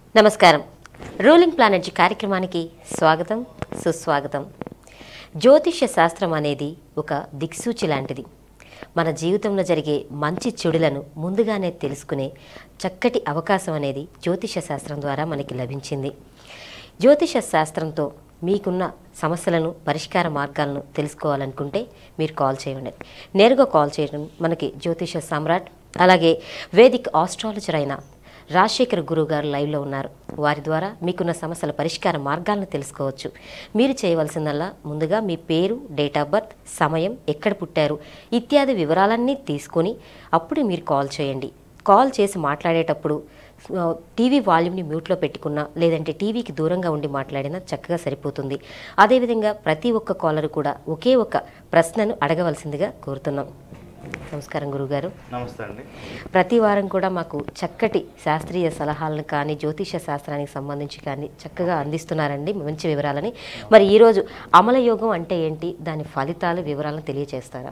నమస్కారం ruling planet కార్యక్రమానికి స్వాగతం సుస్వాగతం జ్యోతిష్య శాస్త్రం అనేది ఒక దిక్సూచి లాంటిది మన జీవితంలో జరిగే మంచి చెడులను ముందుగానే తెలుసుకునే చక్కటి అవకాశం అనేది జ్యోతిష్య శాస్త్రం ద్వారా మనకి లభించింది జ్యోతిష శాస్త్రంతో మీకున్న సమస్యలను పరిష్కార మార్గాలను తెలుసుకోవాలనుకుంటే మీరు కాల్ చేయండి నేరుగా కాల్ చేయడం మనకి జ్యోతిష సమ్రాట్ అలాగే వేదిక్ ఆస్ట్రాలజర్ అయిన రాజశేఖర్ గురువు గారు లైవ్లో ఉన్నారు వారి ద్వారా మీకున్న సమస్యల పరిష్కార మార్గాలను తెలుసుకోవచ్చు మీరు చేయవలసిందల్లా ముందుగా మీ పేరు డేట్ ఆఫ్ బర్త్ సమయం ఎక్కడ పుట్టారు ఇత్యాది వివరాలన్నీ తీసుకొని అప్పుడు మీరు కాల్ చేయండి కాల్ చేసి మాట్లాడేటప్పుడు ఆ, టీవీ వాల్యూమ్ని మ్యూట్లో పెట్టుకున్నా లేదంటే టీవీకి దూరంగా ఉండి మాట్లాడినా చక్కగా సరిపోతుంది అదేవిధంగా ప్రతి ఒక్క కాలర్ కూడా ఒకే ఒక ప్రశ్నను అడగవలసిందిగా కోరుతున్నాం నమస్కారం గురుగారు నమస్తే అండి ప్రతి వారం కూడా మాకు చక్కటి శాస్త్రీయ సలహాలను కానీ జ్యోతిష శాస్త్రానికి సంబంధించి కానీ చక్కగా అందిస్తున్నారండి మంచి వివరాలని మరి ఈరోజు అమల యోగం అంటే ఏంటి దాని ఫలితాలు వివరాలను తెలియజేస్తారా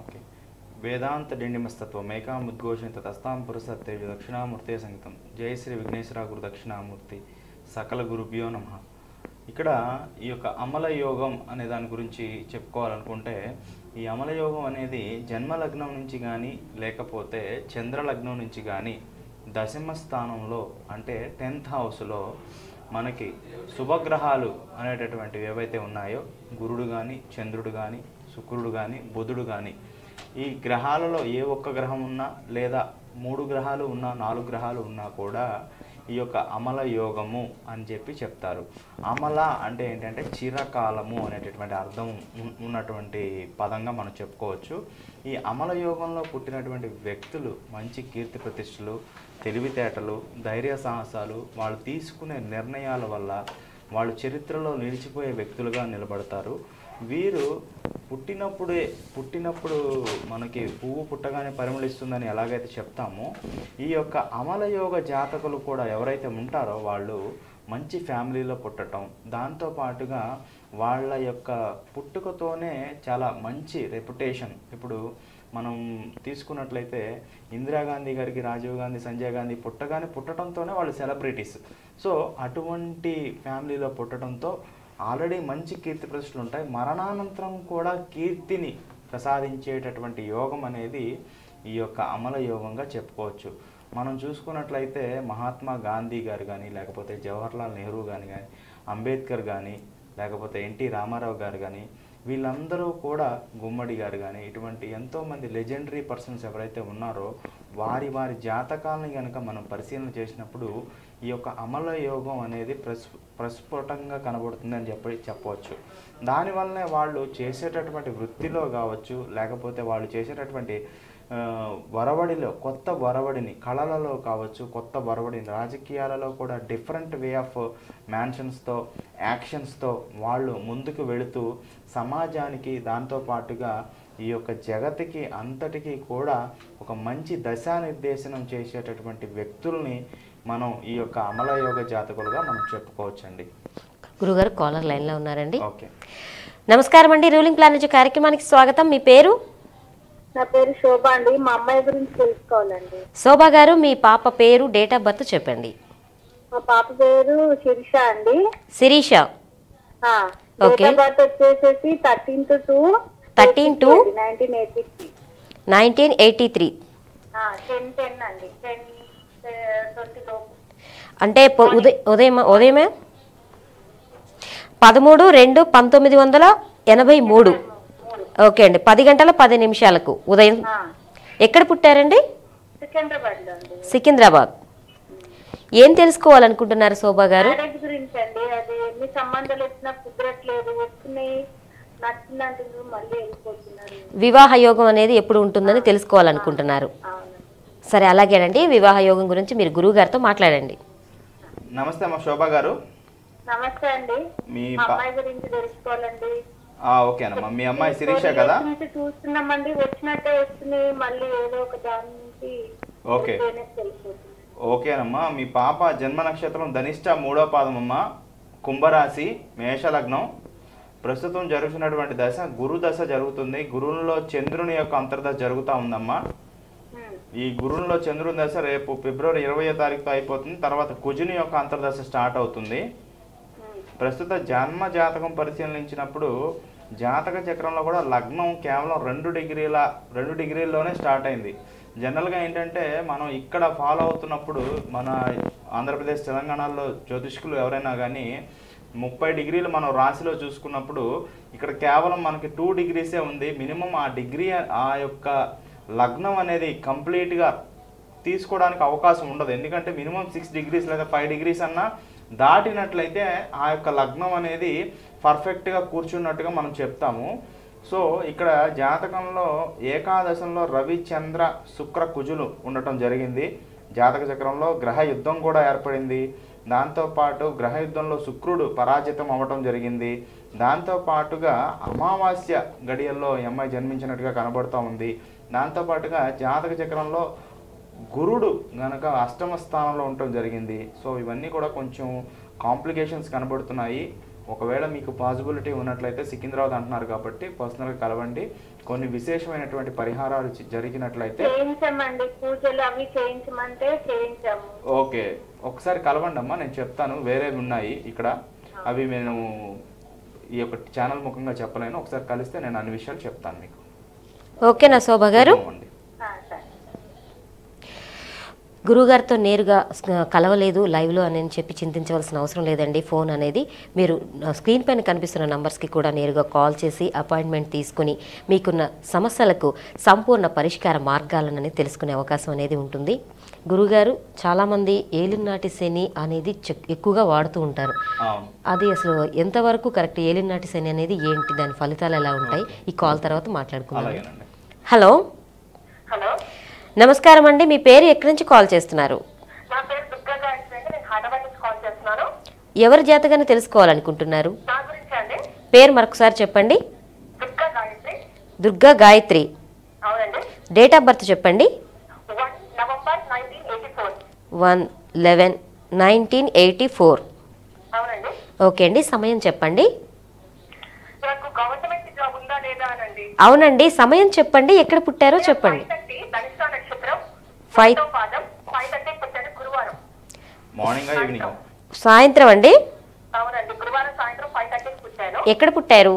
వేదాంత డిండిమస్తత్వం మేకాముద్ఘోషిత తస్తాం పురసత్తే దక్షిణామూర్తే సంగీతం జయ శ్రీ విఘ్నేశ్వర గురు దక్షిణామూర్తి సకల గురుభ్యో నమ ఇక్కడ ఈ యొక్క అమల యోగం అనే దాని గురించి చెప్పుకోవాలనుకుంటే ఈ అమల యోగం అనేది జన్మ లగ్నం నుంచి కానీ లేకపోతే చంద్ర లగ్నం నుంచి కానీ దశమ స్థానంలో అంటే టెన్త్ హౌస్లో మనకి శుభగ్రహాలు అనేటటువంటివి ఏవైతే ఉన్నాయో గురుడు కానీ చంద్రుడు కానీ శుక్రుడు కానీ బుధుడు కానీ ఈ గ్రహాలలో ఏ ఒక్క గ్రహం ఉన్నా లేదా మూడు గ్రహాలు ఉన్నా నాలుగు గ్రహాలు ఉన్నా కూడా ఈ యొక్క అమల యోగము అని చెప్పి చెప్తారు అమల అంటే ఏంటంటే చిరకాలము అనేటటువంటి అర్థం ఉన్- ఉన్నటువంటి పదంగా మనం చెప్పుకోవచ్చు ఈ అమల యోగంలో పుట్టినటువంటి వ్యక్తులు మంచి కీర్తి ప్రతిష్టలు తెలివితేటలు ధైర్య సాహసాలు వాళ్ళు తీసుకునే నిర్ణయాల వల్ల వాళ్ళు చరిత్రలో నిలిచిపోయే వ్యక్తులుగా నిలబడతారు వీరు పుట్టినప్పుడే పుట్టినప్పుడు మనకి పువ్వు పుట్టగానే పరిమళిస్తుందని ఎలాగైతే చెప్తామో ఈ యొక్క అమల యోగ జాతకులు కూడా ఎవరైతే ఉంటారో వాళ్ళు మంచి ఫ్యామిలీలో పుట్టటం దాంతో పాటుగా వాళ్ళ యొక్క పుట్టుకతోనే చాలా మంచి రెప్యుటేషన్ ఇప్పుడు మనం తీసుకున్నట్లయితే ఇందిరాగాంధీ గారికి రాజీవ్ గాంధీ సంజయ్ గాంధీ పుట్టగానే పుట్టడంతోనే వాళ్ళు సెలబ్రిటీస్ సో అటువంటి ఫ్యామిలీలో పుట్టడంతో ఆల్రెడీ మంచి కీర్తి ప్రతిష్టలు ఉంటాయి మరణానంతరం కూడా కీర్తిని ప్రసాదించేటటువంటి యోగం అనేది ఈ యొక్క అమల యోగంగా చెప్పుకోవచ్చు మనం చూసుకున్నట్లయితే మహాత్మా గాంధీ గారు కానీ లేకపోతే జవహర్లాల్ నెహ్రూ కానీ కానీ అంబేద్కర్ కానీ లేకపోతే ఎన్టీ రామారావు గారు కానీ వీళ్ళందరూ కూడా గుమ్మడి గారు కానీ ఇటువంటి ఎంతోమంది లెజెండరీ పర్సన్స్ ఎవరైతే ఉన్నారో వారి వారి జాతకాలను కనుక మనం పరిశీలన చేసినప్పుడు ఈ యొక్క అమల యోగం అనేది ప్రస్ ప్రస్ఫుటంగా కనబడుతుందని చెప్పి చెప్పవచ్చు దానివల్లనే వాళ్ళు చేసేటటువంటి వృత్తిలో కావచ్చు లేకపోతే వాళ్ళు చేసేటటువంటి ఆ, వరవడిలో కొత్త వరవడిని కళలలో కావచ్చు కొత్త వరవడిని రాజకీయాలలో కూడా డిఫరెంట్ వే ఆఫ్ మ్యాన్షన్స్తో యాక్షన్స్తో వాళ్ళు ముందుకు వెళుతూ సమాజానికి దాంతో పాటుగా ఈ యొక్క జగత్తుకి అంతటికీ కూడా ఒక మంచి దశానిర్దేశనం చేసేటటువంటి వ్యక్తుల్ని మనం ఈ యొక్క అమలయోగ జాతకులుగా మనం చెప్పుకోవచ్చండి గురుగారు కాలర్ లైన్లో ఉన్నారండి ఓకే నమస్కారం అండి రూలింగ్ ప్లాన్ నుంచి కార్యక్రమానికి స్వాగతం మీ పేరు నా పేరు శోభ అండి మా అమ్మాయి గురించి తెలుసుకోవాలండి శోభా గారు మీ పాప పేరు డేట్ ఆఫ్ బర్త్ చెప్పండి మా పాప పేరు శిరీష అండి Sirisha date Okay. Of birth వచ్చేసేసి thirteenth two 13 to? Nineteen eighty three nineteen eighty three ten ten అండి టెన్ ట్వంటీ లోపు అంటే పొ- ఉదయ ఉదయం ఉదయమే పదమూడు రెండు పంతొమ్మిది వందల ఎనభై మూడు ఓకే అండి పది గంటల పది నిమిషాలకు ఉదయం ఎక్కడ పుట్టారండి సికింద్రాబాద్ లో అండి సికింద్రాబాద్ ఏం తెలుసుకోవాలనుకుంటున్నారు శోభా గారు మ్యారేజ్ గురించి అండి అది ఎన్ని సంబంధాలు వచ్చినా కుదరట్లేదు వస్తున్నాయి నచ్చిందంటున్నారు మళ్ళీ వెళ్ళిపోతున్నారు వివాహ యోగం అనేది ఎప్పుడు ఉంటుందని తెలుసుకోవాలనుకుంటున్నారు అవునండి సరే అలాగేనండి వివాహ యోగం గురించి మీరు గురువు గారితో మాట్లాడండి నమస్తే అమ్మ శోభ గారు నమస్తే అండి మీ మా పా అమ్మాయి గురించి తెలుసుకోవాలండి ఆ, ఓకేనమ్మా మీ అమ్మాయి శిరీష కదా నుంచి చూస్తున్నామండి వచ్చినట్టే వస్తున్నాయి మళ్ళీ ఏదో ఒక దాని నుంచి ఓకే ఉంటేనే తెలిసిపోతుంది ఓకేనమ్మా మీ పాప జన్మ నక్షత్రం ధనిష్ట మూడో పాదమమ్మ కుంభరాశి మేషలగ్నం ప్రస్తుతం జరుగుతున్నటువంటి దశ గురు దశ జరుగుతుంది గురువులో చంద్రుని యొక్క అంతర్దశ జరుగుతూ ఉందమ్మా ఉమ్. ఈ గురువులో చంద్రుని దశ రేపు ఫిబ్రవరి ఇరవై తారీఖుతో అయిపోతుంది తర్వాత కుజుని యొక్క అంతర్దశ స్టార్ట్ అవుతుంది ఉమ్, ప్రస్తుత జన్మ జాతకం పరిశీలించినప్పుడు జాతక చక్రంలో కూడా లగ్నం కేవలం రెండు డిగ్రీల రెండు డిగ్రీల్లోనే స్టార్ట్ అయింది జనరల్గా ఏంటంటే మనం ఇక్కడ ఫాలో అవుతున్నప్పుడు మన ఆంధ్రప్రదేశ్ తెలంగాణలో జ్యోతిష్కులు ఎవరైనా కానీ ముప్పై డిగ్రీలు మనం రాశిలో చూసుకున్నప్పుడు ఇక్కడ కేవలం మనకి టూ డిగ్రీసే ఉంది మినిమం ఆ డిగ్రీ ఆ యొక్క లగ్నం అనేది కంప్లీట్గా తీసుకోవడానికి అవకాశం ఉండదు ఎందుకంటే మినిమం సిక్స్ డిగ్రీస్ లేదా ఫైవ్ డిగ్రీస్ అన్నా దాటినట్లయితే ఆ యొక్క లగ్నం అనేది పర్ఫెక్ట్గా కూర్చున్నట్టుగా మనం చెప్తాము సో ఇక్కడ జాతకంలో ఏకాదశంలో రవి చంద్ర శుక్ర కుజులు ఉండటం జరిగింది జాతక చక్రంలో గ్రహ యుద్ధం కూడా ఏర్పడింది దాంతోపాటు గ్రహ యుద్ధంలో శుక్రుడు పరాజితం అవ్వటం జరిగింది దాంతో పాటుగా అమావాస్య గడియల్లో ఈ అమ్మాయి జన్మించినట్టుగా కనబడుతూ ఉంది దాంతోపాటుగా జాతక చక్రంలో గురుడు గనక అష్టమ స్థానంలో ఉండటం జరిగింది సో ఇవన్నీ కూడా కొంచెం కాంప్లికేషన్స్ కనబడుతున్నాయి ఒకవేళ మీకు పాసిబిలిటీ ఉన్నట్లయితే సికింద్రాబాద్ అంటున్నారు కాబట్టి పర్సనల్గా కలవండి కొన్ని విశేషమైనటువంటి పరిహారాలు జ- జరిగినట్లయితే చేయించామండి పూజలు అవి చేయించమంటే చేయించాము ఓకే ఒకసారి కలవండి అమ్మా నేను చెప్తాను వేరేవి ఉన్నాయి ఇక్కడ అవి నేను ఈ యొక్క ఛానల్ ముఖంగా చెప్పలేను ఒకసారి కలిస్తే నేను అన్ని విషయాలు చెప్తాను మీకు ఓకేనా శోభ గారు అండి ఆ, సరే గురుగారితో నేరుగా స్- కలవలేదు లైవ్లో అని చెప్పి చింతించవలసిన అవసరం లేదండి ఫోన్ అనేది మీరు ఆ, స్క్రీన్ పైన కనిపిస్తున్న నంబర్స్కి కూడా నేరుగా కాల్ చేసి అపాయింట్మెంట్ తీసుకుని మీకున్న సమస్యలకు సంపూర్ణ పరిష్కార మార్గాలనని తెలుసుకునే అవకాశం అనేది ఉంటుంది గురుగారు చాలామంది ఏలినాటి శని అనేది చెక్- ఎక్కువగా వాడుతూ ఉంటారు అవును అది అసలు ఎంతవరకు కరెక్ట్ ఏలినాటి శని అనేది ఏంటి దాని ఫలితాలు ఎలా ఉంటాయి ఈ కాల్ తర్వాత మాట్లాడుకుందాం అలాగేనండి హలో హలో నమస్కారం అండి మీ పేరు ఎక్కడి నుంచి కాల్ చేస్తున్నారు నా పేరు దుర్గా గాయత్రి అండి నేను హైదరాబాద్ నుంచి కాల్ చేస్తున్నాను ఎవరి జాతకాన్ని తెలుసుకోవాలనుకుంటున్నారు నా గురించి అండి పేరు మరొకసారి చెప్పండి దుర్గా గాయత్రి దుర్గా గాయత్రి అవునండి డేట్ ఆఫ్ బర్త్ చెప్పండి one November nineteen eighty four one eleven nineteen eighty four అవునండి ఓకే అండి సమయం చెప్పండి నాకు గవర్నమెంట్ జాబ్ ఉందా లేదా అనండి అవునండి సమయం చెప్పండి ఎక్కడ పుట్టారో చెప్పండి ఫైవ్ థర్టీ ధనిష్ట నక్షత్రం ఫైవ్ ఒకటో పాదం ఫైవ్ థర్టీ పుట్టాను గురువారం మార్నింగ్ ఈవినింగ్ సాయంత్రం అండి అవునండి గురువారం సాయంత్రం ఫైవ్ థర్టీకి పుట్టాను ఎక్కడ పుట్టారు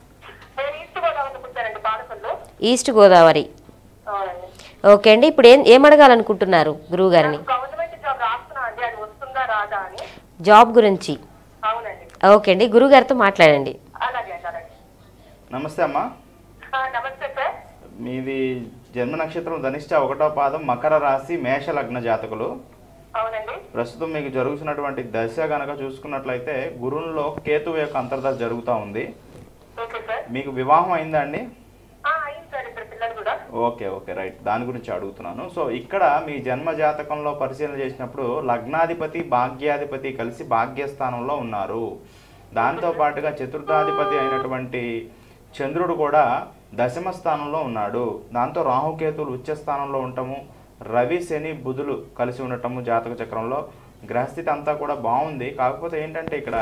నేను ఈస్ట్ గోదావరిలో పుట్టానండి బాలసల్లో ఈస్ట్ గోదావరి అవునండి ఓకే అండి ఇప్పుడు ఏం ఏం అడగాలనుకుంటున్నారు గురువు గారిని నాకు గవర్నమెంట్ జాబ్ రాస్తున్నా అండి అది వస్తుందా రాదా అని జాబ్ గురించి అవునండి ఓకే అండి గురువు గారితో మాట్లాడండి అలాగే అండి అలాగే నమస్తే అమ్మా ఆ, నమస్తే సార్ మీది జన్మ నక్షత్రం ధనిష్ట ఒకటో పాదం మకర రాశి మేష లగ్న జాతకులు అవునండి ప్రస్తుతం మీకు జరుగుతున్నటువంటి దశ గనక చూసుకున్నట్లయితే గురువులో కేతువు యొక్క అంతర్దశ జరుగుతూ ఉంది ఓకే సార్ మీకు వివాహం అయిందా అండి ఆ, అయింది సార్ ఇద్దరు పిల్లలు కూడా ఓకే ఓకే రైట్ దాని గురించి అడుగుతున్నాను సో ఇక్కడ మీ జన్మ జాతకంలో పరిశీలన చేసినప్పుడు లగ్నాధిపతి భాగ్యాధిపతి కలిసి భాగ్యస్థానంలో ఉన్నారు దాంతో పాటుగా చతుర్థాధిపతి అయినటువంటి చంద్రుడు కూడా దశమ స్థానంలో ఉన్నాడు దాంతో రాహుకేతువులు ఉచ్చ స్థానంలో ఉండటము రవి శని బుధులు కలిసి ఉండటము జాతక చక్రంలో గ్రహస్థితి అంతా కూడా బాగుంది కాకపోతే ఏంటంటే ఇక్కడ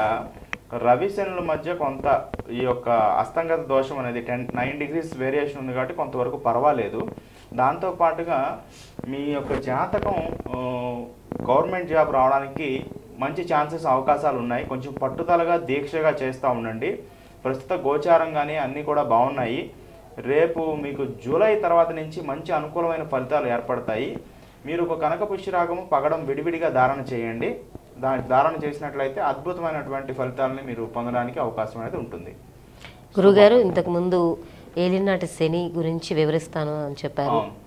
రవి శనుల మధ్య కొంత ఈ యొక్క అస్తంగత దోషం అనేది టెన్ నైన్ డిగ్రీస్ వేరియేషన్ ఉంది కాబట్టి కొంతవరకు పర్వాలేదు దాంతో పాటుగా మీ యొక్క జాతకం ఆ, గవర్నమెంట్ జాబ్ రావడానికి మంచి ఛాన్సెస్ అవకాశాలు ఉన్నాయి కొంచెం పట్టుదలగా దీక్షగా చేస్తూ ఉండండి ప్రస్తుత గోచారం కానీ అన్నీ కూడా బాగున్నాయి రేపు మీకు జూలై తర్వాత నుంచి మంచి అనుకూలమైన ఫలితాలు ఏర్పడతాయి మీరు ఒక కనక పుష్యరాగము పగడం విడివిడిగా ధారణ చేయండి దా ధారణ చేసినట్లయితే అద్భుతమైనటువంటి ఫలితాలని మీరు పొందడానికి అవకాశం అనేది ఉంటుంది గురుగారు ఇంతకు ముందు ఏలినాటి శని గురించి వివరిస్తాను అని చెప్పారు అవును.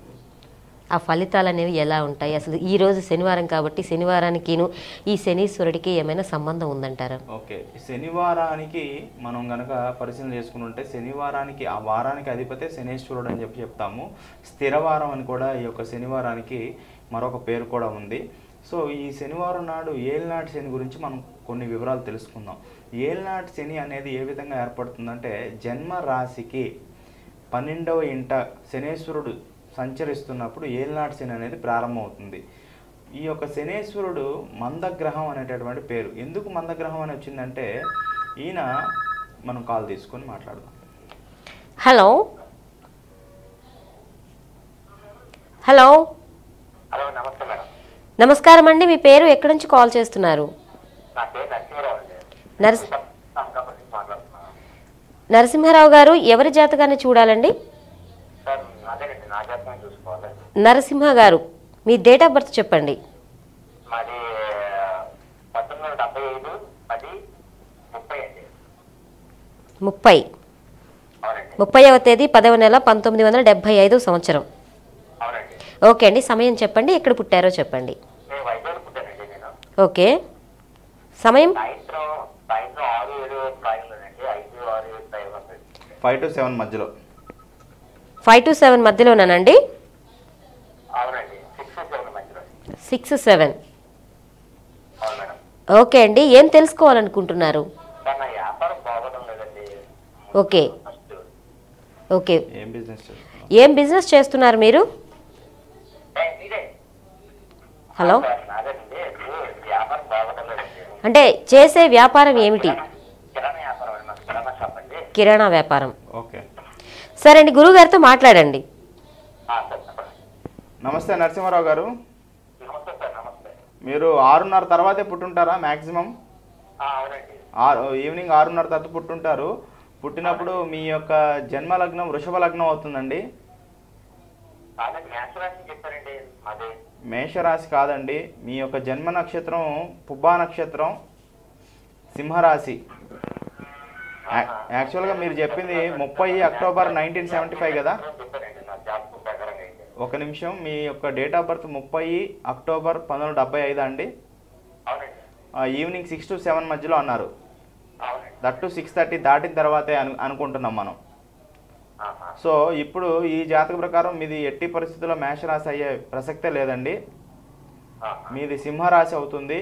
ఆ ఫలితాలు అనేవి ఎలా ఉంటాయి అసలు ఈ రోజు శనివారం కాబట్టి శనివారానికిను ఈ శనీశ్వరుడికి ఏమైనా సంబంధం ఉందంటారా ఓకే శనివారానికి మనం గనక పరిశీలన చేసుకుని ఉంటే శనివారానికి ఆ వారానికి అధిపతే శనేశ్వరుడు అని చెప్పి చెప్తాము స్థిరవారం అని కూడా ఈ యొక్క శనివారానికి మరొక పేరు కూడా ఉంది సో ఈ శనివారం నాడు ఏలినాటి శని గురించి మనం కొన్ని వివరాలు తెలుసుకుందాం ఏలినాటి శని అనేది ఏ విధంగా ఏర్పడుతుందంటే జన్మ రాశికి పన్నెండవ ఇంట శనేశ్వరుడు సంచరిస్తున్నప్పుడు ఏలినాటి శని అనేది ప్రారంభమవుతుంది ఈ యొక్క శనేశ్వరుడు మందగ్రహం అనేటటువంటి పేరు ఎందుకు మందగ్రహం అని వచ్చిందంటే ఈయన మనం కాల్ తీసుకొని మాట్లాడదాం హలో హలో హలో నమస్తే మేడం నమస్కారం అండి మీ పేరు ఎక్కడి నుంచి కాల్ చేస్తున్నారు నా పేరు నరసింహరావు అండి నరసి అనకాపల్లి నుంచి మాట్లాడుతున్నాను నరసింహారావు గారు ఎవరి జాతకాన్ని చూడాలండి సార్ అదేనండి నా జాతకం చూసుకోవాలి నరసింహ గారు మీ డేట్ ఆఫ్ బర్త్ చెప్పండి మాది పంతొమ్మిది వందల డెబ్బై ఐదు పది ముప్పై అండి ముప్పై అవునండి ముప్పైవ తేదీ పదవ నెల పంతొమ్మిది వందల డెబ్బై ఐదు సంవత్సరం అవునండి ఓకే అండి సమయం చెప్పండి ఎక్కడ పుట్టారో చెప్పండి నేను వైజాగ్ పుట్టానండి నేను ఓకే సమయం సాయంత్రం సాయంత్రం ఆరు ఏడు ప్రాయంలోనండి ఐదు ఆరు ఏడు ప్రాయం వస్తుంది ఫైవ్ టు సెవెన్ మధ్యలో ఫైవ్ టు సెవెన్ మధ్యలోనేనండి అవునండి సిక్స్ సెవెన్ మధ్యలో సిక్స్ సెవెన్ అవును మేడం ఓకే అండి ఏం తెలుసుకోవాలనుకుంటున్నారు సార్ నా వ్యాపారం బాగోడం లేదండి ఓకే ఫస్ట్ ఓకే ఏం బిజినెస్ చేస్తున్నారు ఏం బిజినెస్ చేస్తున్నారు మీరు మీరే హలో సార్ నాదేనండి ఇప్పుడు వ్యాపారం బాగోడం లేదండి అంటే చేసే వ్యాపారం ఏమిటి కిరాణా వ్యాపారం అండి మాకు కిరాణా షాప్ అండి కిరాణా వ్యాపారం ఓకే సరే అండి గురువుగారితో మాట్లాడండి ఆ, సార్ చెప్పండి నమస్తే నరసింహారావు గారు నమస్తే సార్ నమస్తే మీరు ఆరున్నర తర్వాతే పుట్టుంటారా మ్యాక్సిమం ఆ, అవునండి ఆరు ఈవినింగ్ ఆరున్నర తర్వాత పుట్టుంటారు పుట్టినప్పుడు మీ యొక్క జన్మ లగ్నం వృషభ లగ్నం అవుతుందండి అదే న్యాచురాలిటీ చెప్పారండి అదే మేషరాశి కాదండి మీ యొక్క జన్మ నక్షత్రం పుబ్బా నక్షత్రం సింహరాశి యా- యాక్చువల్గా మీరు చెప్పింది ముప్పై అక్టోబర్ నైన్టీన్ సెవెంటీ ఫైవ్ కదా చెప్పారండి నా జాబ్ ప్రకారంగా అయితే ఒక నిమిషం మీ యొక్క డేట్ ఆఫ్ బర్త్ ముప్పై అక్టోబర్ పంతొమ్మిది వందల డెబ్బై ఐదు అండి అవునండి ఆ, ఈవినింగ్ సిక్స్ టు సెవెన్ మధ్యలో అన్నారు అవునండి దట్ టు సిక్స్ థర్టీ దాటిన తర్వాతే అను అనుకుంటున్నాం మనం ఆహా. సో ఇప్పుడు ఈ జాతక ప్రకారం మీది ఎట్టి పరిస్థితుల్లో మేషరాశి అయ్యే ప్రసక్తే లేదండి ఆహా. మీది సింహరాశి అవుతుంది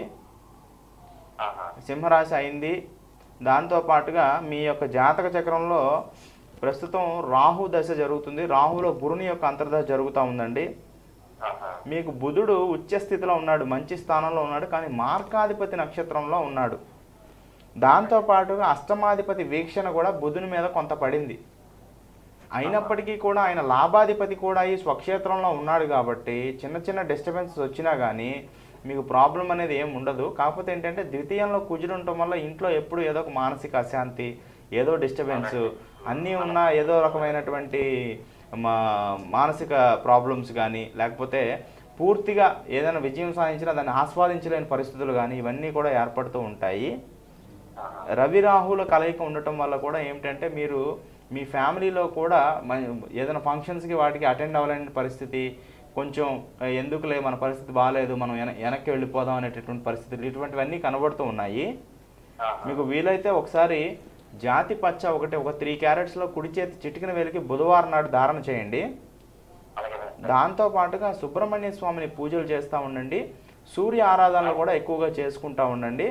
ఆహా. సింహరాశి అయింది దాంతో పాటుగా మీ యొక్క జాతక చక్రంలో ప్రస్తుతం రాహు దశ జరుగుతుంది రాహులో గురుని యొక్క అంతర్దశ జరుగుతూ ఉందండి ఆహా. మీకు బుధుడు ఉచ్చ స్థితిలో ఉన్నాడు మంచి స్థానంలో ఉన్నాడు కానీ మార్కాధిపతి నక్షత్రంలో ఉన్నాడు దాంతో పాటుగా అష్టమాధిపతి వీక్షణ కూడా బుధుని మీద కొంత పడింది అయినప్పటికీ కూడా ఆయన లాభాధిపతి కూడా ఈ స్వక్షేత్రంలో ఉన్నాడు కాబట్టి చిన్న చిన్న డిస్టర్బెన్సెస్ వచ్చినా కానీ మీకు ప్రాబ్లం అనేది ఏం ఉండదు కాకపోతే ఏంటంటే ద్వితీయంలో కుజుడు ఉండటం వల్ల ఇంట్లో ఎప్పుడు ఏదో ఒక మానసిక అశాంతి ఏదో డిస్టర్బెన్స్ అన్నీ ఉన్న ఏదో రకమైనటువంటి మా మానసిక ప్రాబ్లమ్స్ కానీ లేకపోతే పూర్తిగా ఏదైనా విజయం సాధించినా దాన్ని ఆస్వాదించలేని పరిస్థితులు కానీ ఇవన్నీ కూడా ఏర్పడుతూ ఉంటాయి ఆహా. రవి రాహుల కలయిక ఉండటం వల్ల కూడా ఏమిటంటే మీరు మీ ఫ్యామిలీలో కూడా మ- ఏదైనా ఫంక్షన్స్కి వాటికి అటెండ్ అవ్వలేని పరిస్థితి కొంచెం "ఆ, ఎందుకులే మన పరిస్థితి బాగాలేదు మనం వెన వెనక్కి వెళ్ళిపోదాం అనేటటువంటి పరిస్థితులు ఇటువంటివన్నీ కనబడుతూ ఉన్నాయి ఆహా. మీకు వీలైతే ఒకసారి జాతి పచ్చ ఒకటి ఒక త్రీ క్యారెట్స్లో కుడి చేతి చిటికిన వేలికి బుధవారం నాడు ధారణ చేయండి అలాగే మేడం. దాంతో పాటుగా సుబ్రహ్మణ్య స్వామిని పూజలు చేస్తూ ఉండండి సూర్య ఆరాధనలు కూడా ఎక్కువగా చేసుకుంటూ ఉండండి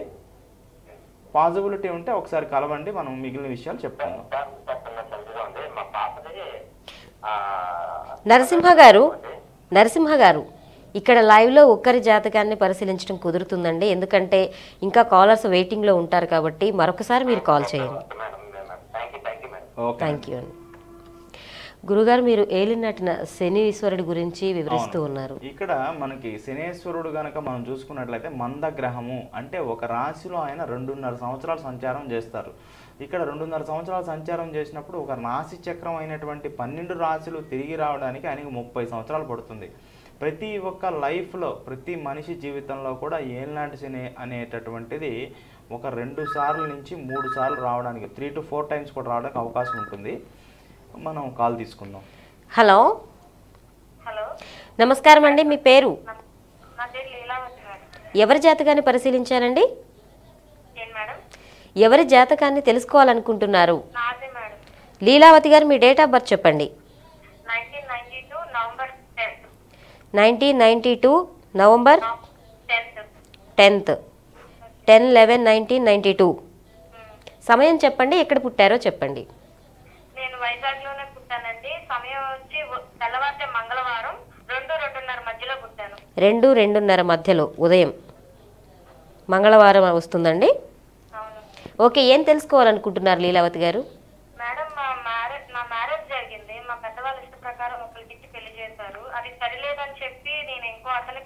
పాజిబిలిటీ ఉంటే ఒకసారి కలవండి మనం మిగిలిన విషయాలు చెప్పుకుందాం సార్, సార్, చిన్న సందేహం ఉంది. మా పాపది ఆ, నరసింహ గారు నరసింహ గారు ఇక్కడ లైవ్లో ఒక్కరి జాతకాన్ని పరిశీలించడం కుదురుతుందండి ఎందుకంటే ఇంకా కాలర్స్ వెయిటింగ్లో ఉంటారు కాబట్టి మరొకసారి మీరు కాల్ చేయండి madam madam thank you thank you madam okay thank you అండి గురుగారు మీరు ఏలినటిన శని ఈశ్వరుడి గురించి వివరిస్తూ ఉన్నారు ఇక్కడ మనకి శనేశ్వరుడు గనక మనం చూసుకున్నట్లయితే మందగ్రహము అంటే ఒక రాశిలో ఆయన రెండున్నర సంవత్సరాలు సంచారం చేస్తారు ఇక్కడ రెండున్నర సంవత్సరాలు సంచారం చేసినప్పుడు ఒక రాశి చక్రం అయినటువంటి పన్నెండు రాశులు తిరిగి రావడానికి ఆయనకి ముప్పై సంవత్సరాలు పడుతుంది ప్రతి ఒక్క లైఫ్లో ప్రతి మనిషి జీవితంలో కూడా ఏలినాటి శని అనేటటువంటిది ఒక రెండు సార్లు నుంచి మూడు సార్లు రావడానికి త్రీ టు ఫోర్ టైమ్స్ కూడా రావడానికి అవకాశం ఉంటుంది మనం కాల్ తీసుకుందాం హలో హలో నమస్కారం అండి మీ పేరు నా పేరు లీలావతి మేడం ఎవరి జాతకాన్ని పరిశీలించారండి ఏం మేడం ఎవరి జాతకాన్ని తెలుసుకోవాలనుకుంటున్నారు నాదే మేడం లీలావతి గారు మీ డేట్ ఆఫ్ బర్త్ చెప్పండి nineteen ninety two November tenth nineteen ninety two November tenth tenth ten eleven nineteen ninety two సమయం చెప్పండి ఎక్కడ పుట్టారో చెప్పండి నేను వైజాగ్ లోనే పుట్టానండి సమయం వచ్చి ఉ- తెల్లవారితే మంగళవారం రెండు రెండున్నర మధ్యలో పుట్టాను రెండు రెండున్నర మధ్యలో ఉదయం మంగళవారం వస్తుందండి అవును ఓకే ఏం తెలుసుకోవాలనుకుంటున్నారు లీలావతి గారు మేడం మా మ్యారేజ్ నా మ్యారేజ్ జరిగింది మా పెద్దవాళ్ళ ఇష్ట ప్రకారం ఒకరికి ఇచ్చి పెళ్లి చేశారు అది సరిలేదని చెప్పి నేను ఇంకో అతని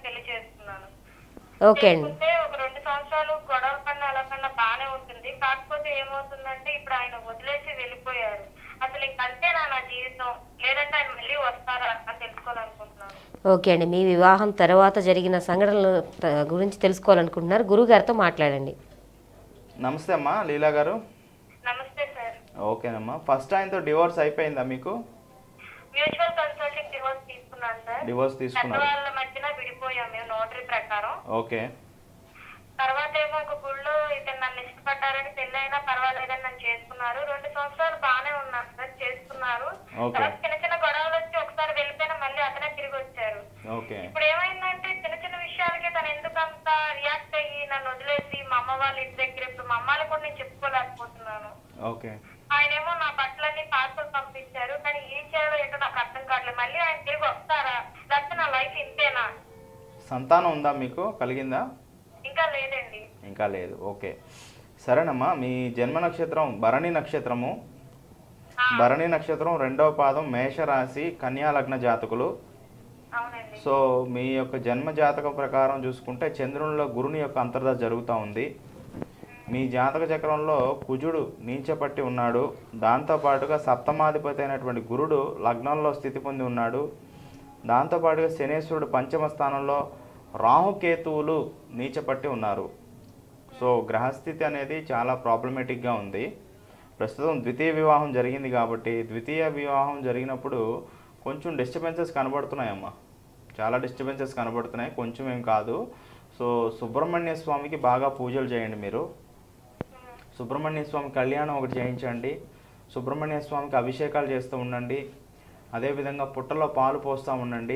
ఓకే అండి చేసుకుంటే ఒక రెండు సంవత్సరాలు గొడవ కన్నా అలా కన్నా బాగానే ఉంటుంది కాకపోతే ఏమవుతుందంటే ఇప్పుడు ఆయన వదిలేసి వెళ్ళిపోయారు అసలు ఇంకంతేనా నా జీవితం లేదంటే ఆయన మళ్ళీ వస్తారా అని తెలుసుకోవాలనుకుంటున్నాను ఓకే అండి మీ వివాహం తర్వాత జరిగిన సంఘటనల త- గురించి తెలుసుకోవాలనుకుంటున్నారు గురుగారితో మాట్లాడండి నమస్తే అమ్మా లీలా గారు నమస్తే సార్ ఓకేనమ్మా ఫస్ట్ ఆయనతో డివోర్స్ అయిపోయిందా మీకు మ్యూచువల్ కన్సల్టింగ్ డివోర్స్ తీసుకున్నాను సార్ డివోర్స్ తీసుకున్నారు పెద్దవాళ్ళ మధ్యన విడిపోయాం మేము నోటరీ ప్రకారం ఓకే తర్వాత ఏమో ఒక గుళ్ళో ఇతను నన్ను ఇష్టపడ్డారని పెళ్ళైనా పర్వాలేదని నన్ను చేసుకున్నారు రెండు సంవత్సరాలు బాగానే ఉన్నాను సార్ చేసుకున్నారు Okay. తర్వాత చిన్న చిన్న గొడవలు వచ్చి ఒకసారి వెళ్ళిపోయినా మళ్ళీ అతనే తిరిగి వచ్చారు ఓకే ఇప్పుడు ఏమైందంటే చిన్న చిన్న విషయాలకి తను ఎందుకు అంత రియాక్ట్ అయ్యి నన్ను వదిలేసి మా అమ్మ వాళ్ళ ఇంటి దగ్గర ఇప్పుడు మా అమ్మాయిని కూడా నేను చెప్పుకోలేకపోతున్నాను ఓకే ఆయనేమో నా బట్టలన్నీ పార్సల్ పంపించారు కానీ ఏం చేయాలో ఏంటో నాకు అర్థం కావట్లేదు మళ్ళీ ఆయన తిరిగి వస్తారా లేకపోతే నా లైఫ్ ఇంతేనా సంతానం ఉందా మీకు కలిగిందా ఇంకా లేదండి ఇంకా లేదు ఓకే సరేనమ్మా మీ జన్మ నక్షత్రం భరణి నక్షత్రము భరణి నక్షత్రం రెండవ పాదం మేషరాశి కన్యా లగ్న జాతకులు అవునండి సో మీ యొక్క జన్మ జాతకం ప్రకారం చూసుకుంటే చంద్రునిలో గురుని యొక్క అంతర్దశ జరుగుతూ ఉంది మీ జాతక చక్రంలో కుజుడు నీచపట్టి ఉన్నాడు దాంతోపాటుగా సప్తమాధిపతి అయినటువంటి గురుడు లగ్నంలో స్థితి పొంది ఉన్నాడు దాంతోపాటుగా శనేశ్వరుడు పంచమ స్థానంలో రాహుకేతువులు నీచపట్టి ఉన్నారు సో గ్రహస్థితి అనేది చాలా ప్రాబ్లమేటిక్గా ఉంది ప్రస్తుతం ద్వితీయ వివాహం జరిగింది కాబట్టి ద్వితీయ వివాహం జరిగినప్పుడు కొంచెం డిస్టర్బెన్సెస్ కనబడుతున్నాయమ్మా చాలా డిస్టర్బెన్సెస్ కనబడుతున్నాయి కొంచెం ఏం కాదు సో సుబ్రహ్మణ్య స్వామికి బాగా పూజలు చేయండి మీరు సుబ్రహ్మణ్య స్వామి కళ్యాణం ఒకటి చేయించండి సుబ్రహ్మణ్య స్వామికి అభిషేకాలు చేస్తూ ఉండండి అదేవిధంగా పుట్టలో పాలు పోస్తూ ఉండండి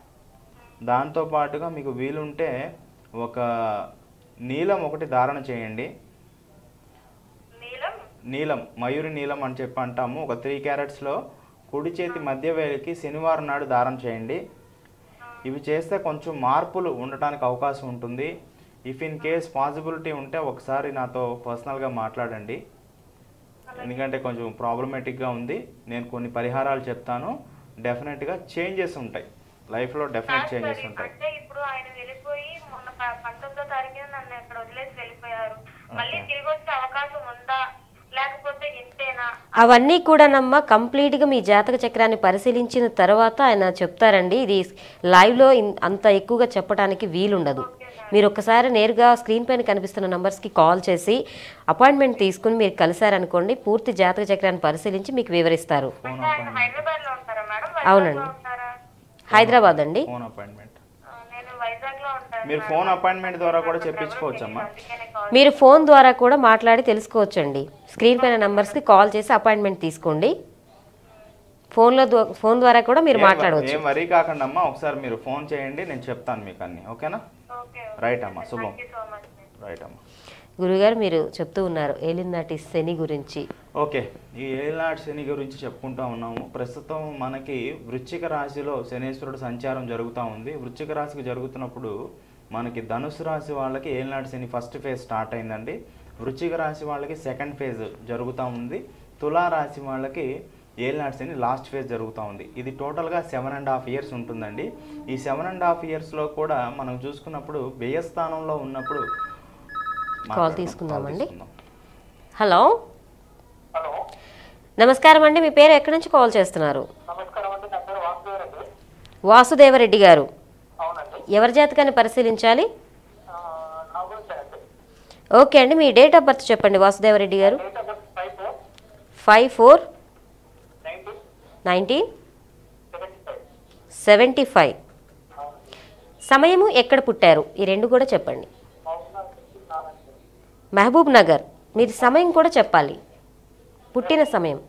దాంతోపాటుగా మీకు వీలుంటే ఒక నీలం ఒకటి ధారణ చేయండి నీలం నీలం మయూరి నీలం అని చెప్పి అంటాము ఒక త్రీ క్యారెట్స్లో కుడి చేతి మధ్య వేలికి శనివారం నాడు దారం చేయండి ఇవి చేస్తే కొంచెం మార్పులు ఉండటానికి అవకాశం ఉంటుంది ఇఫ్ ఇన్ కేస్ పాసిబిలిటీ ఉంటే ఒకసారి నాతో పర్సనల్గా మాట్లాడండి ఎందుకంటే కొంచెం ప్రాబ్లమేటిక్గా ఉంది నేను కొన్ని పరిహారాలు చెప్తాను డెఫినెట్గా చేంజెస్ ఉంటాయి లైఫ్లో డెఫినెట్ చేంజెస్ ఉంటాయి అంటే ఇప్పుడు ఆయన వెళ్ళిపోయి మొన్న ప- పంతొమ్మిదో తారీఖున నన్ను ఇక్కడ వదిలేసి వెళ్ళిపోయారు మళ్ళీ తిరిగి వచ్చే అవకాశం ఉందా లేకపోతే ఇంతేనా అవన్నీ కూడానమ్మా కంప్లీట్గా మీ జాతక చక్రాన్ని పరిశీలించిన తర్వాత ఆయన చెప్తారండి ఇది లైవ్లో ఇన్- అంత ఎక్కువగా చెప్పడానికి వీలుండదు మీరు ఒక్కసారి నేరుగా స్క్రీన్ పైన కనిపిస్తున్న నంబర్స్కి కాల్ చేసి అపాయింట్మెంట్ తీసుకుని మీరు కలిశారనుకోండి పూర్తి జాతక చక్రాన్ని పరిశీలించి మీకు వివరిస్తారు అంటే ఆయన హైదరాబాద్ లో ఉంటారా మేడం వైజాగ్ అవునండి. లో ఉంటారా హైదరాబాద్ అండి ఫోన్ అపాయింట్మెంట్ ఆ, నేను వైజాగ్ లో ఉంటాను మీరు ఫోన్ అపాయింట్మెంట్ ద్వారా కూడా చెప్పించుకోవచ్చమ్మా అందుకనే కాల్ మీరు ఫోన్ ద్వారా కూడా మాట్లాడి తెలుసుకోవచ్చండి స్క్రీన్ పైన నంబర్స్కి కాల్ చేసి అపాయింట్మెంట్ తీసుకోండి ఫోన్లో ద్వా- ఫోన్ ద్వారా కూడా మీరు మాట్లాడవచ్చు ఏం వరీ కాకుండా అమ్మా ఒకసారి మీరు ఫోన్ చేయండి నేను చెప్తాను మీకు అన్ని ఓకేనా ఓకే రైట్ అమ్మా శుభం thank you so much right అమ్మా గురుగారు మీరు చెప్తూ ఉన్నారు ఏలినాటి శని గురించి ఓకే ఈ ఏళ్ళనాటి శని గురించి చెప్పుకుంటా ఉన్నాము ప్రస్తుతం మనకి వృశ్చిక రాశిలో శనేశ్వరుడు సంచారం జరుగుతూ ఉంది వృశ్చిక రాశికి జరుగుతున్నప్పుడు మనకి ధనుసు రాశి వాళ్ళకి ఏళ్ళనాటి శని ఫస్ట్ ఫేజ్ స్టార్ట్ అయిందండి వృశ్చిక రాశి వాళ్ళకి సెకండ్ ఫేజ్ జరుగుతూ ఉంది తులా రాశి వాళ్ళకి ఏళ్ళనాటి శని లాస్ట్ ఫేజ్ జరుగుతూ ఉంది ఇది టోటల్గా సెవెన్ అండ్ హాఫ్ ఇయర్స్ ఉంటుందండి ఈ సెవెన్ అండ్ హాఫ్ ఇయర్స్లో కూడా మనం చూసుకున్నప్పుడు వ్యయస్థానంలో ఉన్నప్పుడు మాట్లాడదాం. తీసుకుందామండి. తీసుకుందాం. హలో హలో నమస్కారం అండి మీ పేరు ఎక్కడి నుంచి కాల్ చేస్తున్నారు నమస్కారం అండి నా పేరు వాసుదేవరెడ్డి వాసుదేవరెడ్డి గారు అవునండి ఎవరి జాతకాన్ని పరిశీలించాలి ఆ, నా గురించి అండి ఓకే అండి మీ డేట్ ఆఫ్ బర్త్ చెప్పండి Vasudeva Reddy garu date of birth five four five four nineteen nineteen seventy five seventy five అవునండి సమయము ఎక్కడ పుట్టారు ఈ రెండు కూడా చెప్పండి మహబూబ్నగర్ నుంచి నారాయణ మహబూబ్ నగర్ మీరు సమయం కూడా చెప్పాలి పుట్టిన సమయం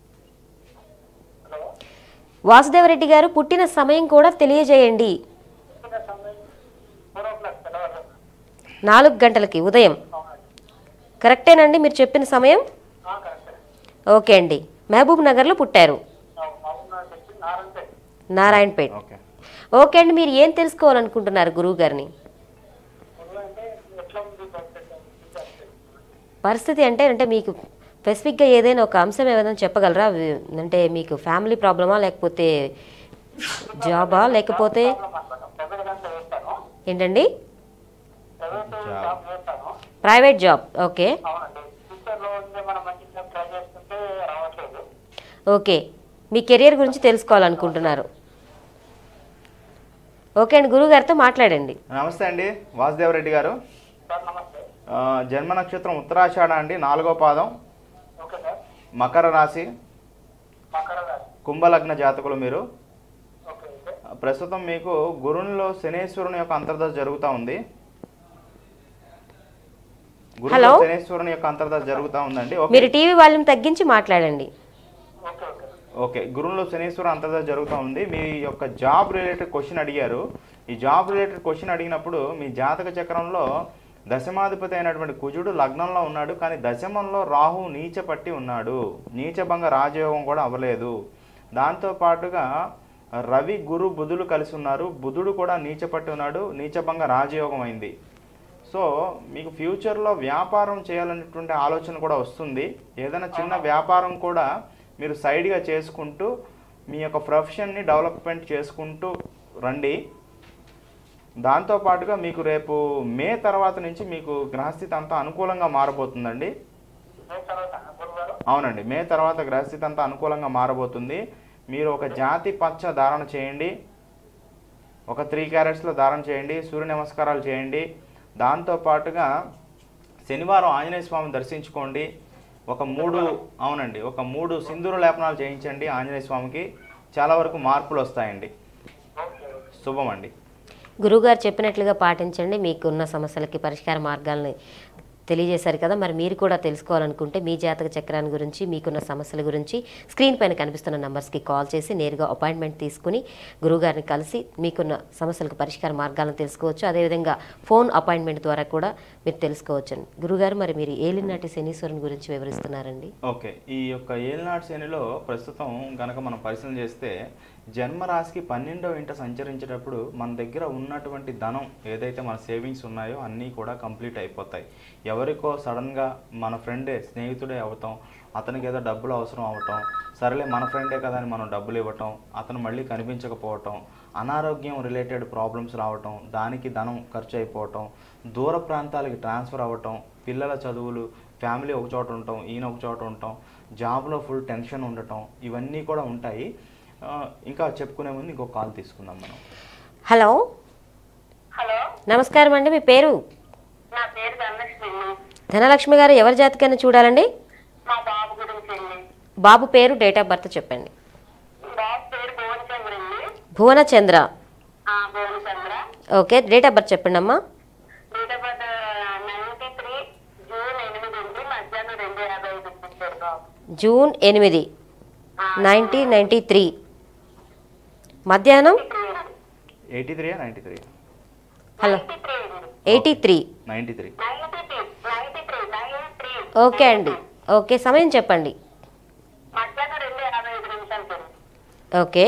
హలో వాసుదేవరెడ్డి గారు పుట్టిన సమయం కూడా తెలియజేయండి పుట్టిన సమయం ఫోర్ ఓ క్లాక్ తెల్లవారు నాలుగు గంటలకి ఉదయం అవునండి కరెక్టేనండి మీరు చెప్పిన సమయం కరెక్ట్ ఓకే అండి మహబూబ్ నగర్లో పుట్టారు మహబూబ్నగర్ నుంచి నారాయణపేట నారాయణపేట్ ఓకే ఓకే అండి మీరు ఏం తెలుసుకోవాలనుకుంటున్నారు గురువు గారిని పొడవు అంటే ఎట్లా ఉంది పరిస్థితి పరిస్థితి అంటే అంటే మీకు స్పెసిఫిక్గా ఏదైనా ఒక అంశం ఏదైనా చెప్పగలరా వి- అంటే మీకు ఫ్యామిలీ ప్రాబ్లమా లేకపోతే జాబా లేకపోతే అనమాట పెద్దగా వేస్తాను ఏంటండి ప్రైవేట్ జాబ్. జాబ్ చేస్తాను ప్రైవేట్ జాబ్ ఓకే అవునండి ఫ్యూచర్లో ఉంటే మనం మంచి జాబ్ ట్రై చేస్తుంటే రావట్లేదు ఓకే మీ కెరియర్ గురించి తెలుసుకోవాలనుకుంటున్నారు ఓకే అండి గురుగారితో మాట్లాడండి నమస్తే అండి వాసుదేవరెడ్డి గారు సార్ నమస్తే ఆ, జన్మ నక్షత్రం ఉత్తరాషాఢ అండి నాలుగో పాదం ఓకే సార్ మకర రాశి మకర రాశి కుంభలగ్న జాతకులు మీరు ఓకే ఓకే ప్రస్తుతం మీకు గురునిలో శనేశ్వరుని యొక్క అంతర్దశ జరుగుతూ ఉంది గురులో హలో? శనేశ్వరుని యొక్క అంతర్దశ జరుగుతూ ఉందండి ఓకే మీరు టీవీ వాల్యూమ్ తగ్గించి మాట్లాడండి ఓకే ఓకే ఓకే గురువులో శనీశ్వర అంతర్దశ జరుగుతూ ఉంది మీ యొక్క జాబ్ రిలేటెడ్ క్వశ్చన్ అడిగారు ఈ జాబ్ రిలేటెడ్ క్వశ్చన్ అడిగినప్పుడు మీ జాతక చక్రంలో దశమాధిపతి అయినటువంటి కుజుడు లగ్నంలో ఉన్నాడు కానీ దశమంలో రాహు నీచ పట్టి ఉన్నాడు నీచభంగ రాజయోగం కూడా అవ్వలేదు దాంతో పాటుగా రవి గురు బుధులు కలిసి ఉన్నారు బుధుడు కూడా నీచ పట్టి ఉన్నాడు నీచభంగ రాజయోగం అయింది సో మీకు ఫ్యూచర్లో వ్యాపారం చేయాలనేటువంటి ఆలోచన కూడా వస్తుంది ఏదైనా చిన్న వ్యాపారం కూడా మీరు సైడ్గా చేసుకుంటూ మీ యొక్క ప్రొఫెషన్ని డెవలప్మెంట్ చేసుకుంటూ రండి దాంతో పాటుగా మీకు రేపు మే తర్వాత నుంచి మీకు గ్రహస్థితి అంతా అనుకూలంగా మారబోతుందండి నేను తర్వాత గురుగారు అవునండి మే తర్వాత గ్రహస్థితి అంతా అనుకూలంగా మారబోతుంది మీరు ఒక జాతి పచ్చ ధారణ చేయండి ఒక త్రీ క్యారెట్స్లో ధారణ చేయండి సూర్య నమస్కారాలు చేయండి దాంతో పాటుగా శనివారం ఆంజనేయ స్వామిని దర్శించుకోండి ఒక మూడు అవునండి ఒక మూడు సింధూర లేపనాలు చేయించండి ఆంజనేయ స్వామికి చాలా వరకు మార్పులు వస్తాయండి శుభం అండి గురువుగారు చెప్పినట్లుగా పాటించండి మీకున్న సమస్యలకి పరిష్కార మార్గాల్ని తెలియజేశారు కదా మరి మీరు కూడా తెలుసుకోవాలనుకుంటే మీ జాతక చక్రాన్ని గురించి మీకున్న సమస్యల గురించి స్క్రీన్ పైన కనిపిస్తున్న నంబర్స్కి కాల్ చేసి నేరుగా అపాయింట్మెంట్ తీసుకుని గురువుగారిని కలిసి మీకున్న సమస్యలకు పరిష్కార మార్గాలను తెలుసుకోవచ్చు అదేవిధంగా ఫోన్ అపాయింట్మెంట్ ద్వారా కూడా మీరు తెలుసుకోవచ్చు గురుగారు మరి మీరు ఏలినాటి శనీశ్వరుని గురించి వివరిస్తున్నారండి ఓకే ఈ యొక్క ఏలినాటి శనిలో ప్రస్తుతం గనక మనం పరిశీలన చేస్తే జన్మరాశికి పన్నెండవ ఇంట సంచరించేటప్పుడు మన దగ్గర ఉన్నటువంటి ధనం ఏదైతే మన సేవింగ్స్ ఉన్నాయో అన్నీ కూడా కంప్లీట్ అయిపోతాయి ఎవరికో సడన్గా మన ఫ్రెండే స్నేహితుడే అవుతాం అతనికి ఏదో డబ్బులు అవసరం అవటం సరేలే మన ఫ్రెండే కదా అని మనం డబ్బులు ఇవ్వటం అతను మళ్ళీ కనిపించకపోవటం అనారోగ్యం రిలేటెడ్ ప్రాబ్లమ్స్ రావటం దానికి ధనం ఖర్చు అయిపోవటం దూర ప్రాంతాలకి ట్రాన్స్ఫర్ అవ్వటం పిల్లల చదువులు ఫ్యామిలీ ఒక చోట ఉండటం ఈయన ఒక చోట ఉండటం జాబ్లో ఫుల్ టెన్షన్ ఉండటం ఇవన్నీ కూడా ఉంటాయి ఆ, ఇంకా చెప్పుకునే ముందు ఇంకో కాల్ తీసుకుందాం మనం హలో హలో నమస్కారం అండి మీ పేరు నా పేరు ధనలక్ష్మి ధనలక్ష్మి గారు ఎవరి జాతకాన్ని చూడాలండి మా బాబు గురించి అండి బాబు పేరు డేట్ ఆఫ్ బర్త్ చెప్పండి బాబు పేరు భువనచంద్ర అండి భువనచంద్ర ఆ, Bhuvanachandra okay date of birth చెప్పండి అమ్మా date of birth ninety three June ఎనిమిది ఉంది మధ్యాహ్నం రెండు యాభై ఐదు పుట్టాడు బాబు జూన్ ఎనిమిది నైన్టీన్ నైంటీ త్రీ మధ్యాహ్నం eighty three ninety three hello ninety three అండి eighty three ninety three ninety three ninety three nine three okay అండి ఓకే సమయం చెప్పండి మధ్యాహ్నం రెండు యాభై ఐదు నిమిషాలు ఓకే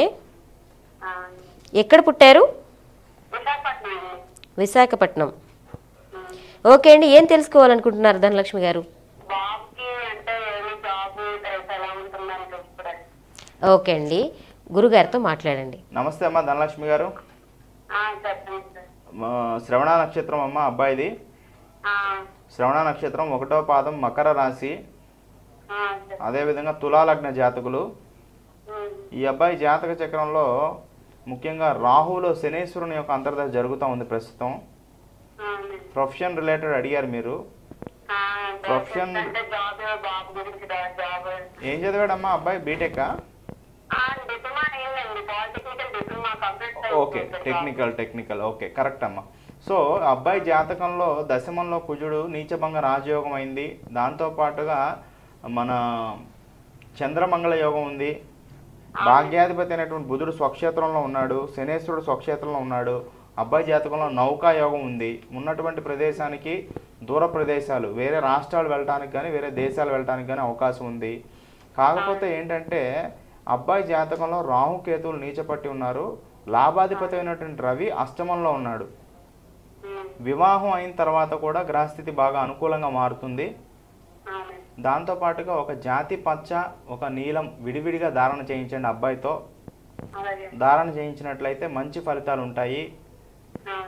ఎక్కడ పుట్టారు విశాఖపట్నం అండి విశాఖపట్నం ఓకే అండి ఏం తెలుసుకోవాలనుకుంటున్నారు ధనలక్ష్మి గారు బాబుకి అంటే ఏమి జాబ్ డ్రెస్ ఎలా ఉంటుందని తెలుసుకోవడానికి ఓకే అండి గురుగారితో మాట్లాడండి నమస్తే అమ్మ ధనలక్ష్మి గారు ఆ, చెప్పండి సార్ మా శ్రవణ నక్షత్రం అమ్మ అబ్బాయిది ఆ, శ్రవణ నక్షత్రం ఒకటో పాదం మకర రాశి ఆ, సార్. అదేవిధంగా తులాలగ్న జాతకులు ఉమ్, ఈ అబ్బాయి జాతక చక్రంలో ముఖ్యంగా రాహులో శనేశ్వరుని యొక్క అంతర్దశ జరుగుతూ ఉంది ప్రస్తుతం అవునండి. ప్రొఫెషన్ రిలేటెడ్ అడిగారు మీరు ఆ, Profession- అంటే జాబ్ బాబు గురించి రా- జాబ్ ఏం చదివాడమ్మా అబ్బాయి బీటెక్ ఆ, డిప్లొమా అయిందండి polytechnical diploma complete okay technical technical okay correct అమ్మా సో అబ్బాయి జాతకంలో దశమంలో కుజుడు నీచభంగ రాజయోగం అయింది దాంతో పాటుగా మన చంద్రమంగళ యోగం ఉంది భాగ్యాధిపతి అయినటువంటి బుధుడు స్వక్షేత్రంలో ఉన్నాడు శనేశ్వరుడు స్వక్షేత్రంలో ఉన్నాడు అబ్బాయి జాతకంలో నౌకా యోగం ఉంది ఉన్నటువంటి ప్రదేశానికి దూర ప్రదేశాలు వేరే రాష్ట్రాలు వెళ్ళటానికి కానీ వేరే దేశాలు వెళ్ళటానికి కానీ అవకాశం ఉంది కాకపోతే ఏంటంటే అబ్బాయి జాతకంలో రాహుకేతువులు నీచపట్టి ఉన్నారు లాభాధిపతి అయినటువంటి రవి అష్టమంలో ఉన్నాడు వివాహం అయిన తర్వాత కూడా గ్రహస్థితి బాగా అనుకూలంగా మారుతుంది దాంతో పాటుగా ఒక జాతి పచ్చ ఒక నీలం విడివిడిగా ధారణ చేయించండి అబ్బాయితో అలాగే ధారణ చేయించినట్లయితే మంచి ఫలితాలు ఉంటాయి ఆ,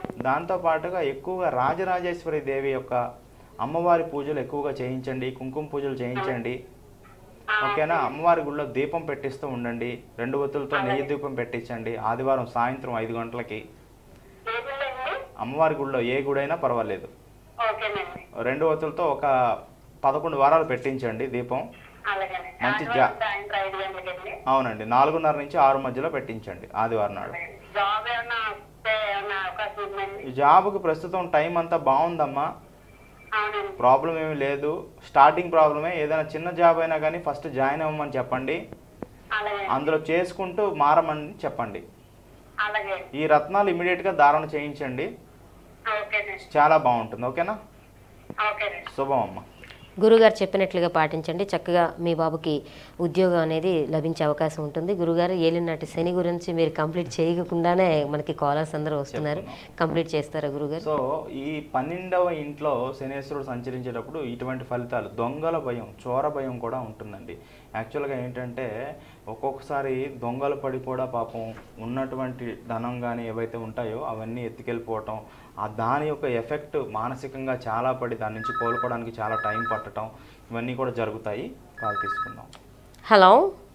దాంతో పాటుగా ఎక్కువగా రాజరాజేశ్వరి దేవి యొక్క అమ్మవారి పూజలు ఎక్కువగా చేయించండి కుంకుమ పూజలు చేయించండి ఓకేనా అమ్మవారి గుళ్ళో దీపం పెట్టిస్తూ ఉండండి రెండు ఒత్తులతో నెయ్యి దీపం పెట్టించండి ఆదివారం సాయంత్రం ఐదు గంటలకి ఏ గుళ్ళో అండి అమ్మవారి గుళ్ళో ఏ గుడైనా పర్వాలేదు ఓకేనండి రెండు ఒత్తులతో ఒక పదకొండు వారాలు పెట్టించండి దీపం అలాగేనండి మంచి ఆదివారం జా- సాయంత్రం ఐదు గంటలకండి అవునండి నాలుగున్నర నుంచి ఆరు మధ్యలో పెట్టించండి ఆదివారం నాడు జాబ్ ఏమన్నా వస్తే ఏమన్నా అవకాశం ఉందండి ఈ జాబ్కి ప్రస్తుతం టైం అంతా బాగుందమ్మా అవునండి ప్రాబ్లం ఏమీ లేదు స్టార్టింగ్ ప్రాబ్లమే ఏదైనా చిన్న జాబ్ అయినా కానీ ఫస్ట్ జాయిన్ అవ్వమని చెప్పండి అలాగే అందులో చేసుకుంటూ మారమని చెప్పండి అలాగే ఈ రత్నాలు ఇమీడియట్గా ధారణ చేయించండి ఓకేనండి చాలా బాగుంటుంది ఓకేనా ఓకేనండి శుభం అమ్మ గురుగారు చెప్పినట్లుగా పాటించండి చక్కగా మీ బాబుకి ఉద్యోగం అనేది లభించే అవకాశం ఉంటుంది గురుగారు ఏలినాటి శని గురించి మీరు కంప్లీట్ చేయకుండానే మనకి కాలర్స్ అందరూ వస్తున్నారు కంప్లీట్ చేస్తారా గురుగారు సో ఈ పన్నెండవ ఇంట్లో శనేశ్వరుడు సంచరించేటప్పుడు ఇటువంటి ఫలితాలు దొంగల భయం చోర భయం కూడా ఉంటుందండి యాక్చువల్గా ఏంటంటే ఒక్కొక్కసారి దొంగలు పడి కూడా పాపం ఉన్నటువంటి ధనం కానీ ఏవైతే ఉంటాయో అవన్నీ ఎత్తుకెళ్ళిపోవటం ఆ దాని యొక్క ఎఫెక్ట్ మానసికంగా చాలా పడి దాని నుంచి కోలుకోవడానికి చాలా టైం పట్టడం ఇవన్నీ కూడా జరుగుతాయి కాల్ తీసుకుందాం హలో